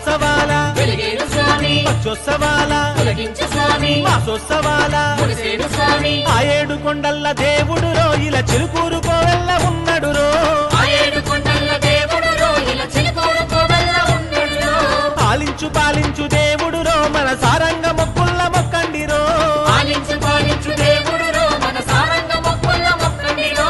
వారోత్సవాల వెలిగేను స్వామి పక్షోత్సవాల తొలగించు స్వామి మాసోత్సవాల ముడిసేను స్వామి ఆ ఏడు కొండల్ల దేవుడు రోయిల చిలుకూరు కోవెల్ల ఉన్నడు రో ఆ ఏడు కొండల దేవుడు రోహిల చిలుకూరు కోవెల్ల ఉన్నడు పాలించు పాలించు దేవుడు రో మన సారంగ మొక్కుల్ల మొక్కండి రో పాలించు పాలించు దేవుడు రో మన సారంగ మొక్కుల మొక్కడిలో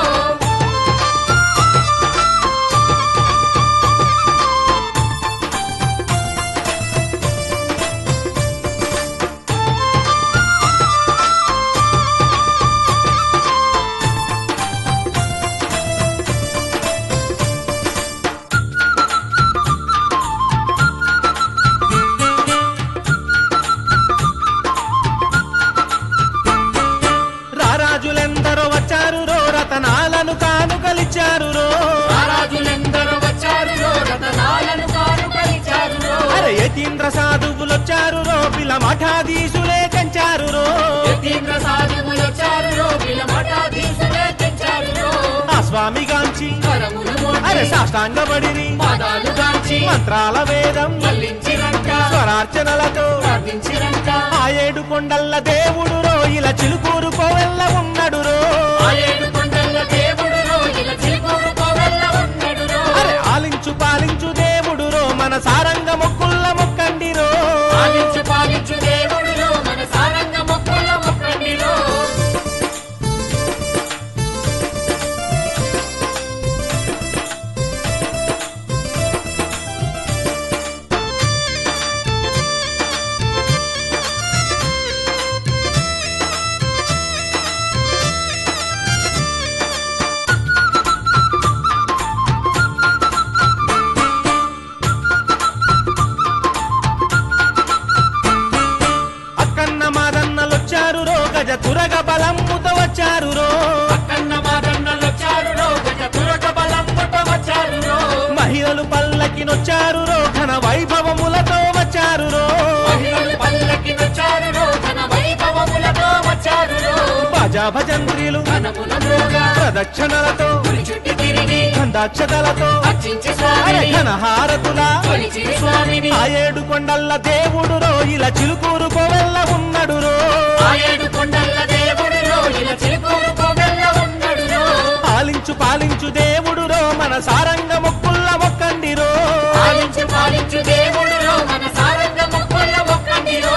రారాజులెందరో వచ్చారు రో రతనాలను కానుకలిచ్చారు రో రారాజులెందరూ వచ్చారు రో రతనాలను కారు కలిచారు రో అరే యతీంద్ర సాధువులొచ్చారు రో పిల మఠాధీశులే కంచారు రో యతీంద్ర సాధువులు వచ్చారు రో విలమఠాధీశులే తెచ్చారు రో ఆ స్వామి గాంచి కరములు అరే మోసి సాష్టాంగబడిరి పాదాలు గాంచి మంత్రాల వేదం మళ్ళించిరంట స్వరార్చనలతో ప్రార్థించిరంట ఆ ఏడు కొండల్ల దేవుడు రో ఇలా చిలుకూరు కోవెల్ల ఉన్నడు రో ఆ ఏడు కొండల దేవుడు రో ఇలా చిలుకూరు కోవెల్ల ఉన్నడు రో అరే ఆలించు పాలించు దేవుడు రో మన సారంగ మొక్కుల్ల మొక్కండి రో పాలించు పాలించు దేవుడు రో మన సారంగ మొక్కుల మొక్కండిలో అక్కన్న మాదన్నలొచ్చారు రో గజ తురగ బలమ్ముతో వచ్చారు రో అక్కన్న మాదన్నలు వచ్చారు రో గజ తురక బలం పుట్ట వచ్చారు రో మహిళలు పల్లకినొచ్చారు రో ఘన వైభవములతో వచ్చారు రో మహిళలు పల్లకి వచ్చారు రో ఘన వైభవములతో వచ్చారు రో భజా భజంత్రిలు ఘనముల మ్రోగా ప్రదక్షిణలతో గుడి చుట్టి తిరిగి గంధాక్షతలతో అర్చించి అరే స్వామిని ఘన హారతుల కొలిచి స్వామిని ఆ ఏడు కొండల్ల దేవుడు రో ఇలా చిలుకూరు కోవెల్ల ఉన్నడు రో ఆ ఏడు కొండల దేవుడు రో ఇలా చిలుకూరు కోవెల్ల ఉన్నడు రో పాలించు పాలించు దేవుడు రో మన సారంగ మొక్కుల్ల మొక్కండి రో పాలించు పాలించు దేవుడు రో మన సారంగ మొక్కుల మొక్కండిలో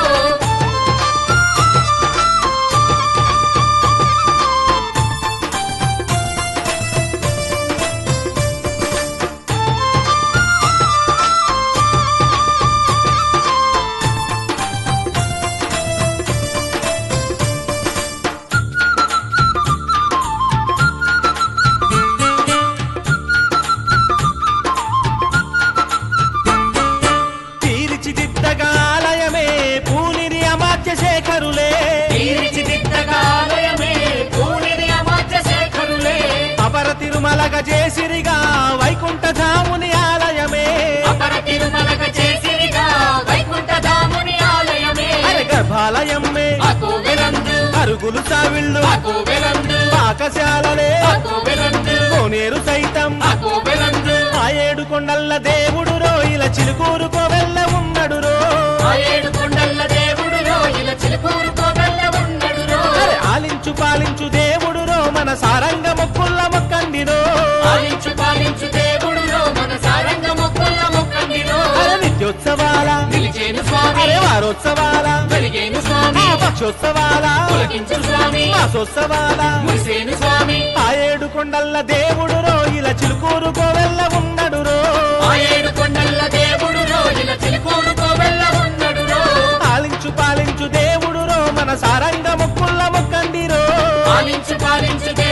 తీర్చిదిద్దగా ఆలయమే పూనిరి అమాత్య శేఖరులే తీర్చిదిద్దగా ఆలయమే పూనిది అమాత్య శేఖరులే అపర తిరుమలగ చేసిరిగా వైకుంఠ ధాముని ఆలయమే అపర తిరుమలక చేసిరిగా వైకుంఠ ధాముని ఆలయమే అరే గర్భాలయమే ఆ కోవెలందు అరుగులు సావిళ్ళు ఆ కోవెలందు పాకశాలలే ఆ కోవెలందు కోనేరు సైతం ఆ కోవెలందు ఆ ఏడు కొండల్ల దేవుడు రో ఇలా చిలుకూరు కోవెల్ల ఉన్నడు రో ఆ ఏడు కొండల దేవుడు రో ఇలా చిలుకూరు కోవెల్ల ఉన్నడు రో అరే ఆలించు పాలించు దేవుడు రో మన సారంగ మొక్కుల్ల మొక్కండి రో పాలించు పాలించు దేవుడు రో మన సారంగ మొక్కుల మొక్కండిలో అరే నిత్యోత్సవాల నిలిచేను స్వామి అరే వారోత్సవాల వెలిగేను స్వామి పక్షోత్సవాల పులకించు స్వామి మాసోత్సవాల మురిసేను స్వామి ఆ ఏడు కొండల్ల దేవుడు రో ఇలా చిలుకూరు కోవెల్ల ఉన్నడు రో ఆ ఏడు కొండల దేవుడు రో ఇలా చిలుకూరు కోవెల్ల ఉన్నడు రో పాలించు పాలించు దేవుడు రో మన సారంగ మొక్కుల్ల మొక్కండి రో పాలించు పాలించు